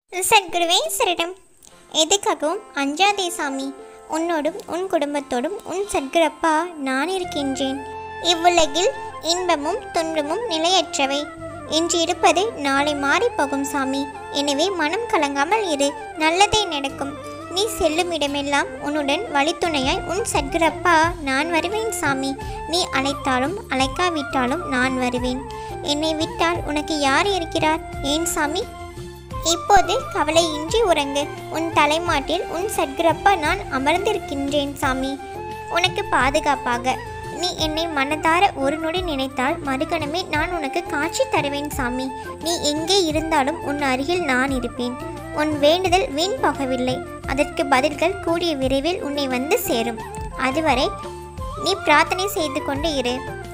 சத்குருவே சரணம் எதுக்காகவும் அஞ்சாதே சாமி உன்னோடும் உன் குடும்பத்தோடும் உன் சத்குரப்பா நான் இருக்கின்றேன் இவ்வுலகில் இன்பமும் துன்பமும் நிலையற்றவை இன்று இருப்பது நாளை மாறி போகும் சாமி எனவே மனம் கலங்காமல் இரு நல்லதே நடக்கும் நீ செல்லும் இடமெல்லாம் உன்னுடன் வழித்துணையாய் உன் சத்குரப்பா நான் வருவேன் சாமி நீ அழைத்தாலும் அழைக்காவிட்டாலும் நான் வருவேன் என்னை விட்டால் உனக்கு யார் இருக்கிறார் ஏன் சாமி இப்போது கவலையின்றி உறங்கு உன் தலைமாட்டில் உன் சத்குரப்பா நான் அமர்ந்திருக்கின்றேன் சாமி உனக்கு பாதுகாப்பாக நீ என்னை மனதார ஒரு நொடி நினைத்தால் மறுகணமே நான் உனக்கு காட்சி தருவேன் சாமி நீ எங்கே இருந்தாலும் உன் அருகில் நான் இருப்பேன் உன் வேண்டுதல் வீண் போகவில்லை அதற்கு பதில்கள் கூடிய விரைவில் உன்னை வந்து சேரும் அதுவரை நீ பிரார்த்தனை செய்து கொண்டு இரு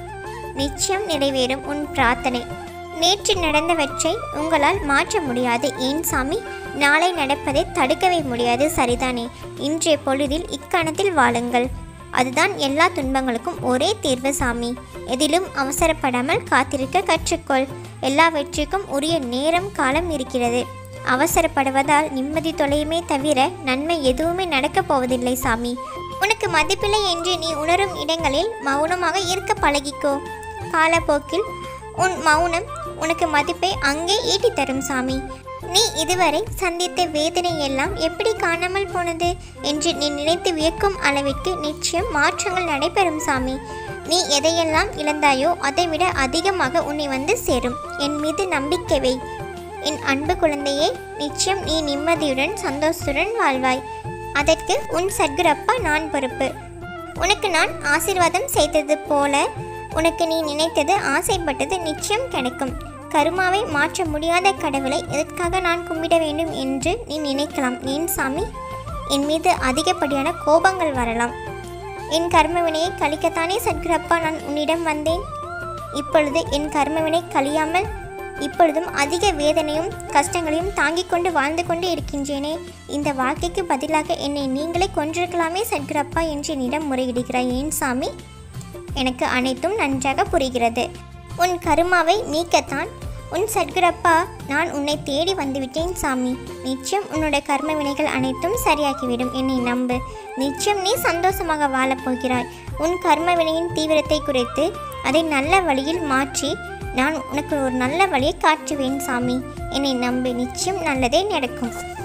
நிச்சயம் நிறைவேறும் உன் பிரார்த்தனை நேற்று நடந்தவற்றை உங்களால் மாற்ற முடியாது ஏன் சாமி நாளை நடப்பதை தடுக்கவே முடியாது சரிதானே இன்றைய பொழுதில் இக்கணத்தில் வாழுங்கள் அதுதான் எல்லா துன்பங்களுக்கும் ஒரே தீர்வு சாமி எதிலும் அவசரப்படாமல் காத்திருக்க கற்றுக்கொள் எல்லா வெற்றிக்கும் உரிய நேரம் காலம் இருக்கிறது அவசரப்படுவதால் நிம்மதி தொலையுமே தவிர நன்மை எதுவுமே நடக்கப் போவதில்லை சாமி உனக்கு மதிப்பில்லை என்று நீ உணரும் இடங்களில் மௌனமாக இருக்க பழகிக்கோ காலப்போக்கில் உன் மௌனம் உனக்கு மதிப்பை அங்கே ஈட்டித் தரும் சாமி நீ இதுவரை சந்தித்த வேதனை எல்லாம் எப்படி காணாமல் போனது என்று நீ நினைத்து வியக்கும் அளவிற்கு நிச்சயம் மாற்றங்கள் நடைபெறும் சாமி நீ எதையெல்லாம் இழந்தாயோ அதைவிட அதிகமாக உன்னை வந்து சேரும் என் மீது நம்பிக்கை வை என் அன்பு குழந்தையே நிச்சயம் நீ நிம்மதியுடன் சந்தோஷத்துடன் வாழ்வாய் அதற்கு உன் சத்குரப்பா நான் பொறுப்பு உனக்கு நான் ஆசீர்வாதம் செய்தது போல உனக்கு நீ நினைத்தது ஆசைப்பட்டது நிச்சயம் கிடைக்கும் கருமாவை மாற்ற முடியாத கடவுளை எதற்காக நான் கும்பிட வேண்டும் என்று நீ நினைக்கலாம் ஏன் சாமி என் மீது அதிகப்படியான கோபங்கள் வரலாம் என் கர்மவினையை கழிக்கத்தானே சத்குரப்பா நான் உன்னிடம் வந்தேன் இப்பொழுது என் கர்மவினை கழியாமல் இப்பொழுதும் அதிக வேதனையும் கஷ்டங்களையும் தாங்கிக் கொண்டு வாழ்ந்து கொண்டு இருக்கின்றேனே இந்த வாழ்க்கைக்கு பதிலாக என்னை நீங்களே கொன்றிருக்கலாமே சத்குரப்பா என்று என்னிடம் முறையிடுகிறாய் ஏன் சாமி எனக்கு அனைத்தும் நன்றாக புரிகிறது உன் கருமாவை நீக்கத்தான் உன் சத்குரப்பா நான் உன்னை தேடி வந்துவிட்டேன் சாமி நிச்சயம் உன்னோட கர்ம வினைகள் அனைத்தும் சரியாகிவிடும் என்னை நம்பு நிச்சயம் நீ சந்தோஷமாக வாழப் போகிறாய் உன் கர்ம வினையின் தீவிரத்தை குறைத்து அதை நல்ல வழியில் மாற்றி நான் உனக்கு ஒரு நல்ல வழியை காட்டுவேன் சாமி என்னை நம்பு நிச்சயம் நல்லதே நடக்கும்